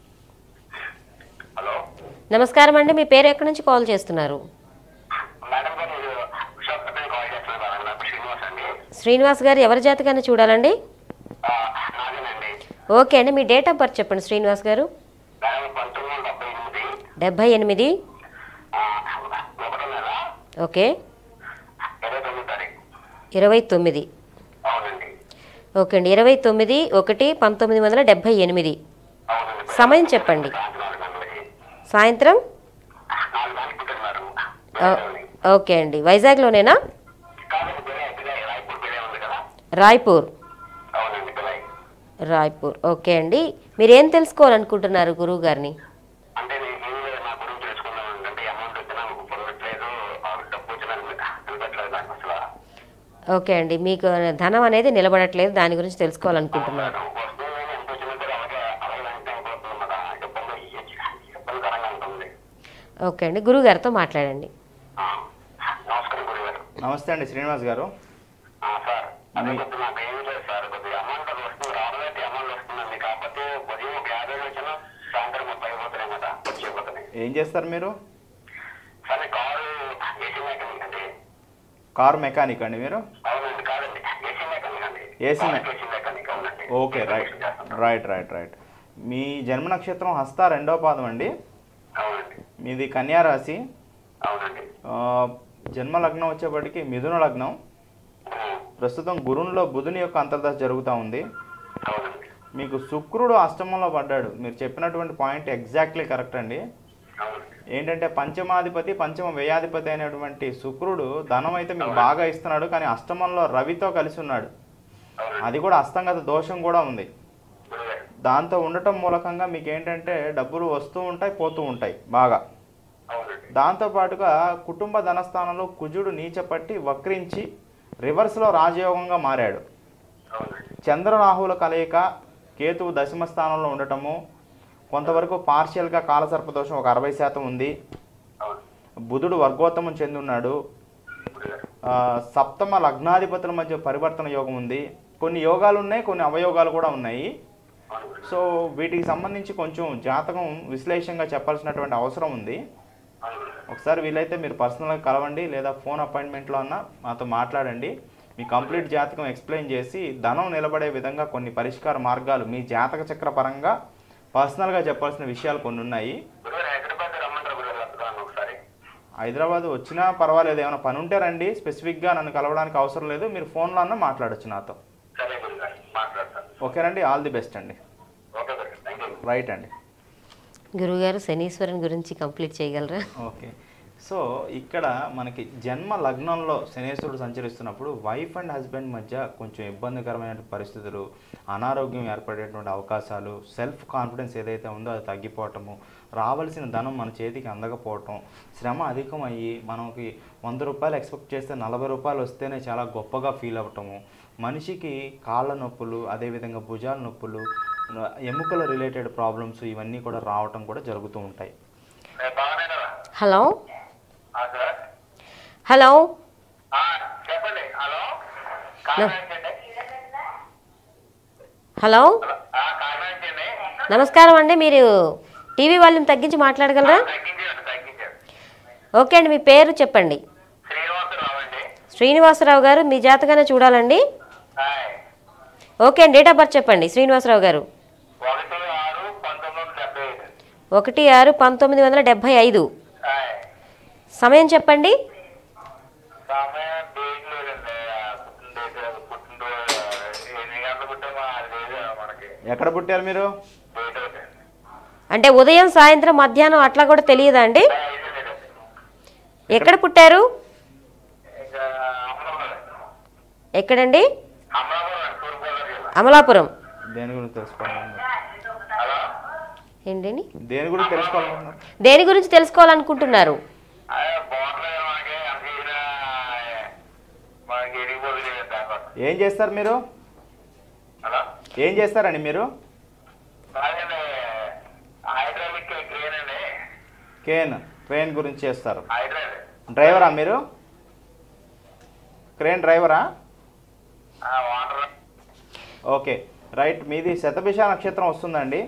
హలో నమస్కారం అండి మీ పేరు ఎక్కడి నుంచి కాల్ చేస్తున్నారు మేడం గారు మీరు విశాఖపట్నం కాల్ చేస్తున్నారు మేడం నా పేరు శ్రీనివాస్ అండి శ్రీనివాస్ గారు ఎవరి జాతకాన్ని చూడాలండి ఆ, నాదేనండి ఓకే అండి మీ డేట్ ఆఫ్ బర్త్ చెప్పండి శ్రీనివాస్ గారు మేడం పంతొమ్మిది వందల డెబ్బై ఎనిమిది డెబ్భై ఎనిమిది ఆ, ఒకటో నెల ఓకే ఇరవై తొమ్మిది తారీఖు ఇరవై తొమ్మిది అవునండి ఓకే అండి ఇరవై తొమ్మిది ఒకటి పంతొమ్మిది వందల డెబ్భై ఎనిమిది అవునండి సమయం చెప్పండి సాయంత్రం నాలుగు గంటలకి సాయంత్రం నాలుగు గంటలకు పుట్టారు ఓ- ఓకే అండి వైజాగ్లోనేనా కాదండి బిలై బిలై రాయపూర్ బిలై ఉంది కదా రాయ్పూర్ అవునండి బిలై రాయ్పూర్ ఓకే అండి మీరేం తెలుసుకోవాలనుకుంటున్నారు గురువు గారిని అంటే నేను ఏం లేదు నా గురించి తెలుసుకుందాం అంటే అమౌంట్ వచ్చినా పొందట్లేదు డబ్బు వచ్చినా నిలబెట్టలేదు నాకు అసలు ఓకే అండి మీకు ధనం అనేది నిలబడట్లేదు దాని గురించి తెలుసుకోవాలనుకుంటున్నారు వస్తువు ఎంత వచ్చినా సరే అలాగే అలాగే వెంటనే అయిపోతుంది అన్నమాట ఇబ్బంది ఇబ్బందికరంగా ఉంటుంది ఓకే అండి గురువు గారితో మాట్లాడండి ఆ, నమస్కారం గురుగారు నమస్తే అండి శ్రీనివాస్ గారు ఆ, సార్ అదే కొద్దిగా నాకు ఏం లేదు సార్ కొద్దిగా అమౌంట్ అది వస్తుంది రావడమైతే అమౌంట్ వస్తుందండి కాకపోతే ఉదయం ఒక యాభై వచ్చినా సాయంత్రం ముప్పై అయిపోతున్నాయి కదా వచ్చేపోతున్నాయి ఏం చేస్తారు మీరు సరే కారు ఏసీ మెకానిక్ అండి కారు మెకానిక్ అండి మీరు అవునండి కాదండి ఏసీ మెకానిక్ అండి AC మె- ఏసీ మెకానిక్ అవునండి okay right right right right మీ జన్మ నక్షత్రం హస్త రెండో పాదం అండి అవునండి మీది కన్యా రాశి అవునండి ఆ, జన్మ లగ్నం వచ్చేప్పటికి మిథున లగ్నం ఉమ్, ప్రస్తుతం గురునిలో బుధుని యొక్క అంతర్దశ జరుగుతూ ఉంది అవునండి మీకు శుక్రుడు అష్టమంలో పడ్డాడు మీరు చెప్పినటువంటి పాయింట్ ఎగ్జాక్ట్లీ కరెక్ట్ అండి అవునండి ఏంటంటే పంచమాధిపతి పంచమ వ్యయాధిపతి అయినటువంటి శుక్రుడు ధనం అయితే మీకు బాగా ఇస్తున్నాడు కానీ అష్టమంలో రవితో కలిసి ఉన్నాడు అవునండి అది కూడా అస్తంగత దోషం కూడా ఉంది గురుగారు దాంతో ఉండటం మూలకంగా మీకు ఏంటంటే డబ్బులు వస్తూ ఉంటాయి పోతూ ఉంటాయి బాగా అవునండి దాంతో పాటుగా కుటుంబ ధనస్థానంలో కుజుడు నీచపట్టి వక్రించి రివర్స్లో రాజయోగంగా మారాడు అవునండి చంద్ర రాహుల కలయిక కేతువు దశమ స్థానంలో ఉండటము కొంతవరకు పార్షియల్గా కాలసర్పదోషం ఒక అరవై శాతం ఉంది అవును బుధుడు వర్గోత్తమం చెంది ఉన్నాడు గురుగారు ఆ, సప్తమ లగ్నాధిపతుల మధ్య పరివర్తన యోగం ఉంది కొన్ని యోగాలు ఉన్నాయి కొన్ని అవయోగాలు కూడా ఉన్నాయి అవును గురుగారు సో వీటికి సంబంధించి కొంచెం జాతకం విశ్లేషంగా చెప్పాల్సినటువంటి అవసరం ఉంది అవును గురుగారు ఒకసారి వీలైతే మీరు పర్సనల్గా కలవండి లేదా ఫోన్ అపాయింట్మెంట్లో అన్న మాతో మాట్లాడండి మీ కంప్లీట్ జాతకం ఎక్స్ప్లెయిన్ చేసి ధనం నిలబడే విధంగా కొన్ని పరిష్కార మార్గాలు మీ జాతక చక్ర పరంగా పర్సనల్గా చెప్పాల్సిన విషయాలు కొన్ని ఉన్నాయి గురుగారు హైదరాబాద్ రమ్మంటారు గురుగారు వస్తున్నాను ఒకసారి హైదరాబాద్ వచ్చినా పర్వాలేదు ఏమైనా పని ఉంటే రండి స్పెసిఫిక్గా నన్ను కలవడానికి అవసరం లేదు మీరు ఫోన్లో అన్న మాట్లాడొచ్చు నాతో సరే గురుగారు మాట్లాడతాను ఓకేనండి ఆల్ ది బెస్ట్ అండి ఓకే గురుగారు థ్యాంక్ యూ రైట్ అండి గురువుగారు శనీశ్వరుని గురించి కంప్లీట్ చేయగలరా ఓకే సో ఇక్కడ మనకి జన్మ లగ్నంలో శనేశ్వరుడు సంచరిస్తున్నప్పుడు వైఫ్ అండ్ హస్బెండ్ మధ్య కొంచెం ఇబ్బందికరమైన పరిస్థితులు అనారోగ్యం ఏర్పడేటువంటి అవకాశాలు సెల్ఫ్ కాన్ఫిడెన్స్ ఏదైతే ఉందో అది తగ్గిపోవటము రావాల్సిన ధనం మన చేతికి అందకపోవటం శ్రమ అధికమయ్యి మనకి వంద రూపాయలు ఎక్స్పెక్ట్ చేస్తే నలభై రూపాయలు వస్తేనే చాలా గొప్పగా ఫీల్ అవ్వటము మనిషికి కాళ్ళ నొప్పులు అదేవిధంగా భుజాల నొప్పులు ఎముకల రిలేటెడ్ ప్రాబ్లమ్స్ ఇవన్నీ కూడా రావటం కూడా జరుగుతూ ఉంటాయి బాగానే కదా హలో సార్ హలో ఆ, చెప్పండి హలో కాకినాడ అండి హలో ఆ, కాకినాడ అండి నమస్కారం అండి మీరు టీవీ వాల్యూమ్ తగ్గించి మాట్లాడగలరా తగ్గించండి తగ్గించండి ఓకే అండి మీ పేరు చెప్పండి శ్రీనివాసరావు అండి శ్రీనివాసరావు గారు మీ జాతకాన్ని చూడాలండి హాయ్ ఓకే అండి డేట్ ఆఫ్ బర్త్ చెప్పండి శ్రీనివాసరావు గారు ఒకటి ఆరు పంతొమ్మిది వందల డెబ్బై ఐదు ఒకటి ఆరు పంతొమ్మిది వందల డెబ్భై ఐదు హాయ్ సమయం చెప్పండి సమయం డేట్ లేదండి ఆ, పుట్టిన డేట్ పుట్టినరోజు ఎన్ని గంటలు పుట్టామో అది లేదు మనకి ఎక్కడ పుట్టారు మీరు డేట్ ఒకటి అంటే ఉదయం సాయంత్రం మధ్యాహ్నం అట్లా కూడా తెలియదా అండి ఐదు లేదండి ఎక్కడ పుట్టారు ఇంకా అమలాపురం ఎక్కడండి అమలాపురం అండి తూర్పుగోదావరి జిల్లా అమలాపురం దేని గురించి తెలుసుకోవాలన్నారు హలో ఏంటండి దేని గురించి తెలుసుకోవాలన్నారు దేని గురించి తెలుసుకోవాలనుకుంటున్నారు అదే బాగుంటుంది మనకి ఎంత చేసినా మనకి ఎరిగిపోతుంది దానికోసం ఏం చేస్తారు మీరు హలో ఏం చేస్తారండి మీరు అదే హైడ్రాలిక్ క్రేన్ అండి కేన్ ట్రైన్ గురించి చేస్తారు హైడ్రాలిక్ డ్రైవరా మీరు క్రేన్ డ్రైవరా వాటర్ ఓకే రైట్ మీది శతభిష నక్షత్రం వస్తుందండి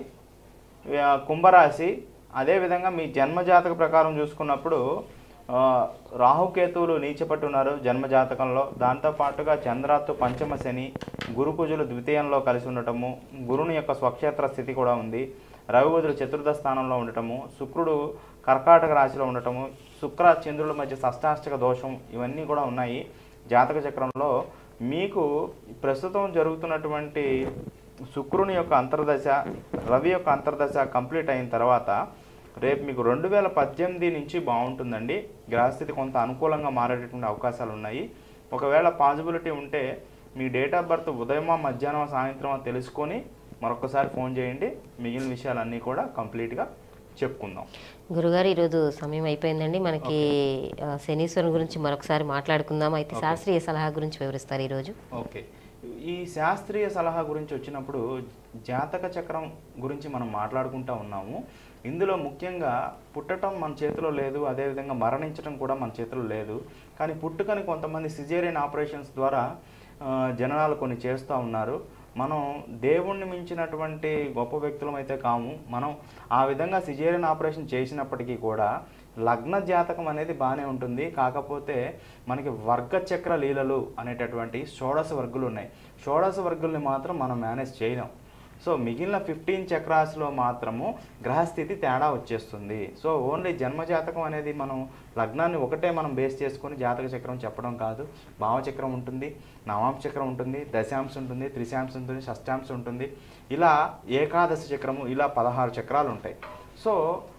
ఆ, కుంభరాశి అదేవిధంగా మీ జన్మజాతక ప్రకారం చూసుకున్నప్పుడు ఆ, రాహుకేతువులు నీచపట్టున్నారు జన్మజాతకంలో దాంతోపాటుగా చంద్రాత్తు పంచమ శని గురు కుజులు ద్వితీయంలో కలిసి ఉండటము గురుని యొక్క స్వక్షేత్ర స్థితి కూడా ఉంది రవి బుధులు చతుర్థ స్థానంలో ఉండటము శుక్రుడు కర్కాటక రాశిలో ఉండటము శుక్ర చంద్రుల మధ్య షష్టాష్టక దోషం ఇవన్నీ కూడా ఉన్నాయి జాతక చక్రంలో మీకు ప్రస్తుతం జరుగుతున్నటువంటి శుక్రుని యొక్క అంతర్దశ రవి యొక్క అంతర్దశ కంప్లీట్ అయిన తర్వాత రేపు మీకు రెండు వేల పద్దెనిమిది నుంచి బాగుంటుందండి గ్రహస్థితి కొంత అనుకూలంగా మారేటటువంటి అవకాశాలు ఉన్నాయి ఒకవేళ పాజిబిలిటీ ఉంటే మీ డేట్ ఆఫ్ బర్త్ ఉదయమా మధ్యాహ్నం సాయంత్రమా తెలుసుకొని మరొకసారి ఫోన్ చేయండి మిగిలిన విషయాలన్నీ కూడా కంప్లీట్గా చెప్పుకుందాం గురుగారు ఈరోజు సమయం అయిపోయిందండి మనకి ఆ, శనీశ్వరం గురించి మరొకసారి మాట్లాడుకుందాం అయితే శాస్త్రీయ సలహా గురించి వివరిస్తారు ఈరోజు ఓకే ఈ శాస్త్రీయ సలహా గురించి వచ్చినప్పుడు జాతక చక్రం గురించి మనం మాట్లాడుకుంటా ఉన్నాము ఇందులో ముఖ్యంగా పుట్టడం మన చేతిలో లేదు అదేవిధంగా మరణించడం కూడా మన చేతిలో లేదు కానీ పుట్టుకని కొంతమంది సిజేరియన్ ఆపరేషన్స్ ద్వారా ఆ, జననాలు కొన్ని చేస్తూ ఉన్నారు మనం దేవుణ్ణి మించినటువంటి గొప్ప వ్యక్తులం అయితే కాము మనం ఆ విధంగా సిజేరియన్ ఆపరేషన్ చేసినప్పటికీ కూడా లగ్న జాతకం అనేది బాగానే ఉంటుంది కాకపోతే మనకి వర్గ చక్ర లీలలు అనేటటువంటి షోడశ వర్గులు ఉన్నాయి షోడశ వర్గుల్ని మాత్రం మనం మేనేజ్ చేయలేం సో మిగిలిన ఫిఫ్టీన్ చక్రాస్లో మాత్రము గ్రహస్థితి తేడా వచ్చేస్తుంది సో ఓన్లీ జన్మజాతకం అనేది మనం లగ్నాన్ని ఒకటే మనం బేస్ చేసుకొని జాతక చక్రం చెప్పడం కాదు భావచక్రం ఉంటుంది నవాంశ చక్రం ఉంటుంది దశాంశ ఉంటుంది త్రిశాంశ ఉంటుంది షష్టాంశ ఉంటుంది ఇలా ఏకాదశ చక్రము ఇలా పదహారు చక్రాలు ఉంటాయి సో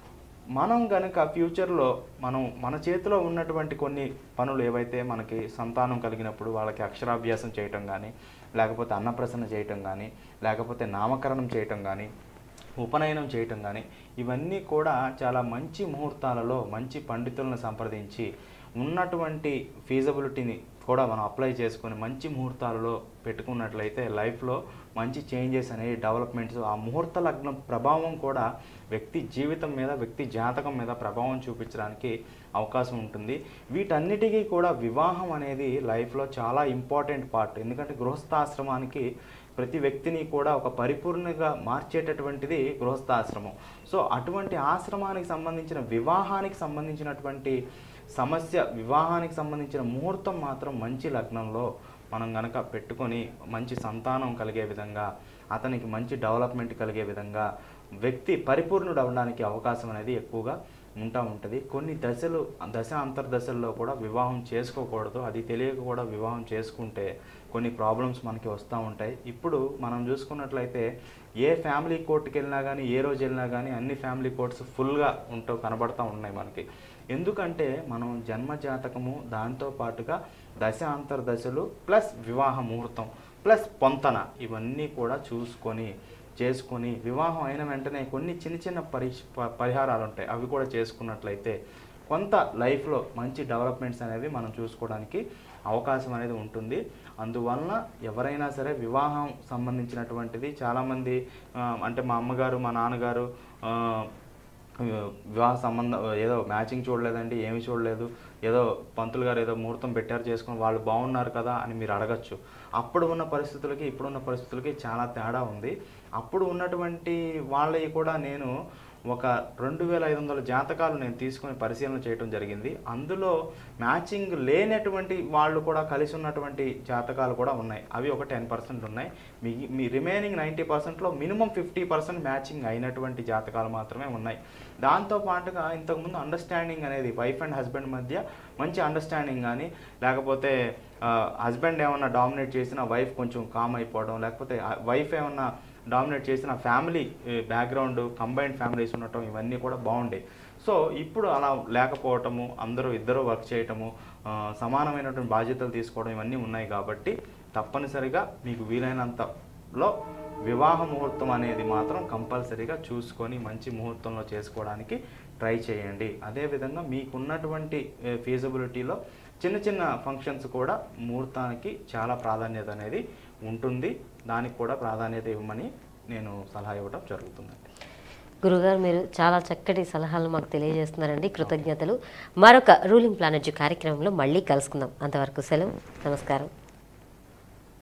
మనం కనుక ఫ్యూచర్లో మనం మన చేతిలో ఉన్నటువంటి కొన్ని పనులు ఏవైతే మనకి సంతానం కలిగినప్పుడు వాళ్ళకి అక్షరాభ్యాసం చేయటం కానీ లేకపోతే అన్నప్రసన్న చేయటం కానీ లేకపోతే నామకరణం చేయటం కానీ ఉపనయనం చేయటం కానీ ఇవన్నీ కూడా చాలా మంచి ముహూర్తాలలో మంచి పండితులను సంప్రదించి ఉన్నటువంటి ఫీజబిలిటీని కూడా మనం అప్లై చేసుకొని మంచి ముహూర్తాలలో పెట్టుకున్నట్లయితే లైఫ్లో మంచి చేంజెస్ అనేవి డెవలప్మెంట్స్ ఆ ముహూర్త లగ్నం ప్రభావం కూడా వ్యక్తి జీవితం మీద వ్యక్తి జాతకం మీద ప్రభావం చూపించడానికి అవకాశం ఉంటుంది వీటన్నిటికీ కూడా వివాహం అనేది లైఫ్లో చాలా ఇంపార్టెంట్ పార్ట్ ఎందుకంటే గృహస్థాశ్రమానికి ప్రతి వ్యక్తిని కూడా ఒక పరిపూర్ణంగా మార్చేటటువంటిది గృహస్థాశ్రమం సో అటువంటి ఆశ్రమానికి సంబంధించిన వివాహానికి సంబంధించినటువంటి సమస్య వివాహానికి సంబంధించిన ముహూర్తం మాత్రం మంచి లగ్నంలో మనం గనక పెట్టుకొని మంచి సంతానం కలిగే విధంగా అతనికి మంచి డెవలప్మెంట్ కలిగే విధంగా వ్యక్తి పరిపూర్ణుడు అవడానికి అవకాశం అనేది ఎక్కువగా ఉంటా ఉంటుంది కొన్ని దశలు దశ అంతర్దశల్లో కూడా వివాహం చేసుకోకూడదు అది తెలియక కూడా వివాహం చేసుకుంటే కొన్ని ప్రాబ్లమ్స్ మనకి వస్తూ ఉంటాయి ఇప్పుడు మనం చూసుకున్నట్లయితే ఏ ఫ్యామిలీ కోర్టుకి వెళ్ళినా కానీ ఏ రోజు వెళ్ళినా కానీ అన్ని ఫ్యామిలీ కోర్ట్స్ ఫుల్గా ఉంటూ కనబడతా ఉన్నాయి మనకి ఎందుకంటే మనం జన్మ జాతకము దాంతో పాటుగా దశ అంతర్దశలు ప్లస్ వివాహ ముహూర్తం ప్లస్ పొంతన ఇవన్నీ కూడా చూసుకొని చేసుకొని వివాహం అయిన వెంటనే కొన్ని చిన్న చిన్న పరి ప- పరిహారాలు ఉంటాయి అవి కూడా చేసుకున్నట్లయితే కొంత లైఫ్లో మంచి డెవలప్మెంట్స్ అనేవి మనం చూసుకోవడానికి అవకాశం అనేది ఉంటుంది అందువలన ఎవరైనా సరే వివాహం సంబంధించినటువంటిది చాలామంది ఆ, అంటే మా అమ్మగారు మా నాన్నగారు ఆ, వివాహ సంబంధం ఏదో మ్యాచింగ్ చూడలేదండి ఏమి చూడలేదు ఏదో పంతులు గారు ఏదో ముహూర్తం పెట్టారు చేసుకుని వాళ్ళు బాగున్నారు కదా అని మీరు అడగచ్చు అప్పుడు ఉన్న పరిస్థితులకి ఇప్పుడున్న పరిస్థితులకి చాలా తేడా ఉంది అప్పుడు ఉన్నటువంటి వాళ్ళవి కూడా నేను ఒక రెండు వేల ఐదు వందల జాతకాలు నేను తీసుకొని పరిశీలన చేయడం జరిగింది అందులో మ్యాచింగ్ లేనటువంటి వాళ్ళు కూడా కలిసి ఉన్నటువంటి జాతకాలు కూడా ఉన్నాయి అవి ఒక టెన్ పర్సెంట్ ఉన్నాయి మీ మీ రిమైనింగ్ నైంటీ పర్సెంట్లో మినిమం ఫిఫ్టీ పర్సెంట్ మ్యాచింగ్ అయినటువంటి జాతకాలు మాత్రమే ఉన్నాయి దాంతో పాటుగా ఇంతకుముందు అండర్స్టాండింగ్ అనేది వైఫ్ అండ్ హస్బెండ్ మధ్య మంచి అండర్స్టాండింగ్ కానీ లేకపోతే హస్బెండ్ ఏమన్నా డామినేట్ చేసిన వైఫ్ కొంచెం కామ్ అయిపోవడం లేకపోతే వైఫ్ ఏమన్నా డామినేట్ చేసిన ఫ్యామిలీ బ్యాక్గ్రౌండ్ కంబైన్డ్ ఫ్యామిలీస్ ఉండటం ఇవన్నీ కూడా బాగుండే సో ఇప్పుడు అలా లేకపోవటము అందరూ ఇద్దరు వర్క్ చేయటము ఆ, సమానమైనటువంటి బాధ్యతలు తీసుకోవడం ఇవన్నీ ఉన్నాయి కాబట్టి తప్పనిసరిగా మీకు వీలైనంతలో వివాహ ముహూర్తం అనేది మాత్రం కంపల్సరీగా చూసుకొని మంచి ముహూర్తంలో చేసుకోవడానికి ట్రై చేయండి అదేవిధంగా మీకున్నటువంటి ఫీజిబిలిటీలో చిన్న చిన్న ఫంక్షన్స్ కూడా ముహూర్తానికి చాలా ప్రాధాన్యత అనేది ఉంటుంది దానికి కూడా ప్రాధాన్యత ఇవ్వమని నేను సలహా ఇవ్వడం జరుగుతుందండి గురుగారు మీరు చాలా చక్కటి సలహాలు మాకు తెలియజేస్తున్నారండి కృతజ్ఞతలు మరొక రూలింగ్ ప్లానెట్ కార్యక్రమంలో మళ్ళీ కలుసుకుందాం అంతవరకు సెలవు నమస్కారం